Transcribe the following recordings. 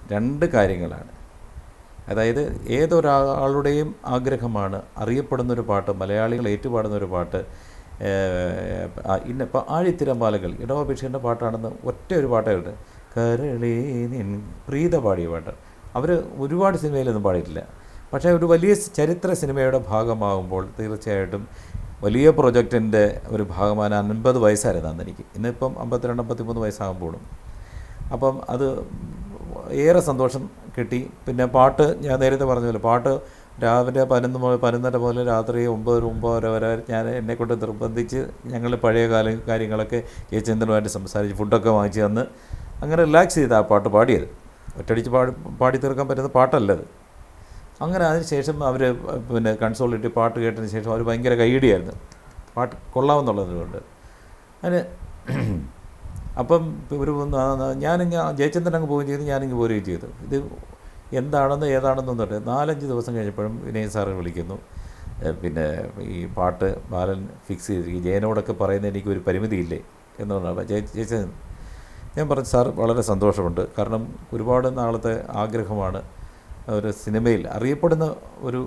രണ്ട് കാര്യങ്ങളാണ് അതായത് ഏതൊരാളുടെയും ആഗ്രഹമാണ് അറിയപ്പെടുന്നൊരു പാട്ട് മലയാളികൾ ഏറ്റുപാടുന്ന ഒരു പാട്ട് ഏഹ്, ആ, ഇന്ന ഇപ്പോൾ ആഴിത്തിരമാലകൾ ഇടവ ബഷീറിൻ്റെ പാട്ടാണെന്ന് ഒറ്റ ഒരു പാട്ടേ ഉണ്ട് കരളേ നിൻ പ്രീത പാടിയ പാട്ട് അവർ ഒരുപാട് സിനിമയിലൊന്നും പാടിയിട്ടില്ല പക്ഷേ ഒരു വലിയ ചരിത്ര സിനിമയുടെ ഭാഗമാകുമ്പോൾ തീർച്ചയായിട്ടും വലിയ പ്രൊജക്റ്റിൻ്റെ ഒരു ഭാഗമാണ് അൻപത് വയസ്സായിരുന്നു അന്ന് എനിക്ക് ഇന്നിപ്പം അമ്പത്തിരണ്ട് അമ്പത്തിമൂന്ന് വയസ്സാകുമ്പോഴും അപ്പം അത് ഏറെ സന്തോഷം കിട്ടി പിന്നെ പാട്ട് ഞാൻ നേരത്തെ പറഞ്ഞല്ലോ പാട്ട് രാവിലെ പതിനൊന്ന് മുതൽ പതിനൊന്നര മുതൽ രാത്രി ഒമ്പത് ഒമ്പതര വരെ ഞാൻ എന്നെക്കൊണ്ട് നിർബന്ധിച്ച് ഞങ്ങൾ പഴയ കാല കാര്യങ്ങളൊക്കെ ജയചന്ദ്രനുമായിട്ട് സംസാരിച്ച് ഫുഡൊക്കെ വാങ്ങിച്ച് തന്ന് അങ്ങനെ റിലാക്സ് ചെയ്ത് ആ പാട്ട് പാടിയത് ഒറ്റയടിച്ച് പാടി പാടി തീർക്കാൻ പറ്റുന്ന പാട്ടല്ലത് അങ്ങനെ അതിനുശേഷം അവർ പിന്നെ കൺസോളിട്ട് പാട്ട് കേട്ടതിന് ശേഷം അവർ ഭയങ്കര കൈയടിയായിരുന്നു പാട്ട് കൊള്ളാമെന്നുള്ളതുകൊണ്ട് അതിന് അപ്പം ഒരു ഞാനിങ്ങ് ജയചന്ദ്രൻ അങ്ങ് പോവുകയും ചെയ്തു ഞാനിങ്ങ് പോരുകയും ചെയ്തു ഇത് എന്താണെന്ന് ഏതാണെന്നൊന്നും അറിയാം നാലഞ്ച് ദിവസം കഴിഞ്ഞപ്പോഴും വിനയ് സാറ് വിളിക്കുന്നു ഏഹ് പിന്നെ ഈ പാട്ട് ബാലൻ ഫിക്സ് ചെയ്തിരിക്കും ജയനോടൊക്കെ പറയുന്ന എനിക്കൊരു പരിമിതിയില്ലേ എന്നുള്ളതാണ് ജയ ജയചന്ദ്രൻ ഞാൻ പറഞ്ഞു സാർ വളരെ സന്തോഷമുണ്ട് കാരണം ഒരുപാട് നാളത്തെ ആഗ്രഹമാണ് ഒരു സിനിമയിൽ അറിയപ്പെടുന്ന ഒരു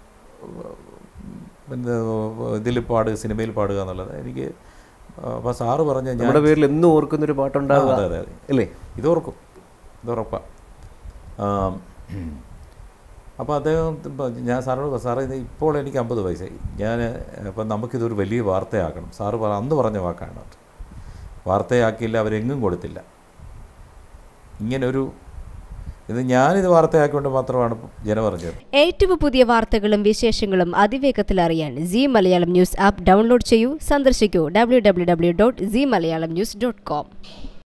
പിന്നെ ഇതിൽ പാടുക സിനിമയിൽ പാടുക എന്നുള്ളത് എനിക്ക് അപ്പോൾ സാറ് പറഞ്ഞ ഞാൻ നമ്മുടെ പേരിൽ എന്നും ഓർക്കുന്ന ഒരു പാട്ടുണ്ടാവുക ആ, അതെ, അതെ, അതെ. അല്ലേ ഇത് ഓർക്കും ഇത് ഉറപ്പാ അപ്പോൾ അദ്ദേഹം ഇപ്പം ഞാൻ സാറിനോട് പറഞ്ഞു, സാറേ ഇത് ഇപ്പോൾ എനിക്ക് അമ്പത് വയസ്സായി ഞാൻ അപ്പം നമുക്കിതൊരു വലിയ വാർത്തയാക്കണം സാറ് പറ അന്ന് പറഞ്ഞ വാക്കാണ് അത് വാർത്തയാക്കിയില്ല അവരെങ്ങും കൊടുത്തില്ല ഇങ്ങനൊരു ഇത് ഞാനിത് വാർത്തയാക്കിക്കൊണ്ട് മാത്രമാണ് ജനം അറിഞ്ഞത് ഏറ്റവും പുതിയ വാർത്തകളും വിശേഷങ്ങളും അതിവേഗത്തിൽ അറിയാൻ Zee Malayalam news app download ചെയ്യൂ സന്ദർശിക്കൂ W W W dot Zee Malayalam news dot com